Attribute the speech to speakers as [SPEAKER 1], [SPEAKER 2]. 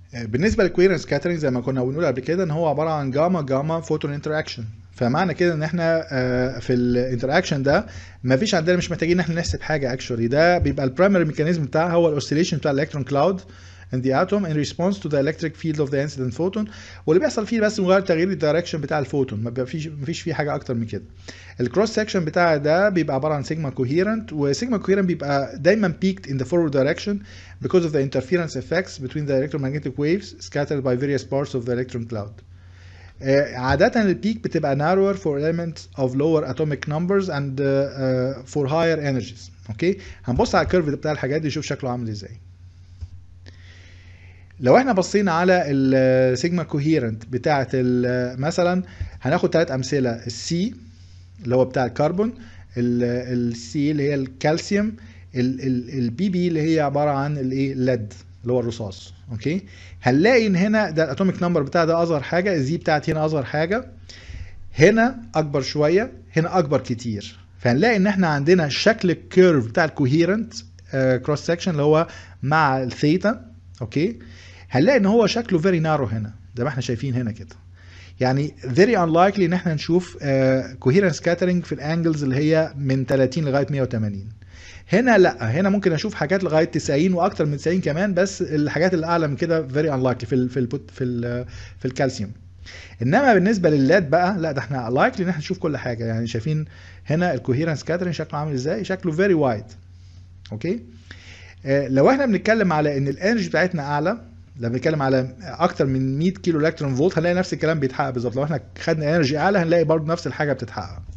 [SPEAKER 1] بالنسبه للكويرنس سكاترينج زي ما كنا بنقول قبل كده ان هو عباره عن جاما جاما فوتون انتراكشن فمعنى كده ان احنا آه، في الانتراكشن ده ما فيش عندنا مش محتاجين ان احنا نحسب حاجه اكشولي ده بيبقى البرايمري ميكانيزم بتاعها هو الاوسيليشن بتاع الالكترون كلاود in the atom in response to the electric field of the incident photon واللي بيحصل فيه بس مجرد تغيير الدايركشن بتاع الفوتون ما فيش ما فيش فيه حاجه اكتر من كده الكروس سكشن بتاع ده بيبقى عباره عن سيجما كوهيرنت وسيجما كوهيرنت بيبقى دايما peaked in the forward direction because of the interference effects between the electromagnetic waves scattered by various parts of the electron cloud آه، عادة البيك بتبقى narrower for elements of lower atomic numbers and uh, uh, for higher energies اوكي هنبص على الكيرف بتاع الحاجات دي نشوف شكله عامل ازاي لو احنا بصينا على السيجما كوهيرنت بتاعه ال- مثلا هناخد ثلاث امثله السي اللي هو بتاع الكربون السي اللي هي الكالسيوم البي بي اللي هي عباره عن الايه الليد اللي هو الرصاص اوكي هنلاقي ان هنا ده الاتوميك نمبر بتاع ده اصغر حاجه الزي بتاعت هنا اصغر حاجه هنا اكبر شويه هنا اكبر كتير فهنلاقي ان احنا عندنا شكل الكيرف بتاع الكوهيرنت كروس سكشن اللي هو مع الثيتا اوكي هنلاقي ان هو شكله فيري نارو هنا زي ما احنا شايفين هنا كده يعني very unlikely ان احنا نشوف كوهيرنت سكاترينج في الانجلز اللي هي من 30 لغايه 180 هنا لا هنا ممكن اشوف حاجات لغايه 90 واكتر من 90 كمان بس الحاجات اللي اعلى من كده very unlikely في ال في ال في ال في الكالسيوم انما بالنسبه لللاد بقى لا ده احنا لايكلي ان احنا نشوف كل حاجه يعني شايفين هنا الكوهيرنس سكاترينج شكله عامل ازاي شكله فيري وايد اوكي آه، لو احنا بنتكلم على ان الانرجي بتاعتنا اعلى لما بنتكلم على اكتر من 100 كيلو الكترون فولت هنلاقي نفس الكلام بيتحقق بالظبط لو احنا خدنا انرجي اعلى هنلاقي برضه نفس الحاجه بتتحقق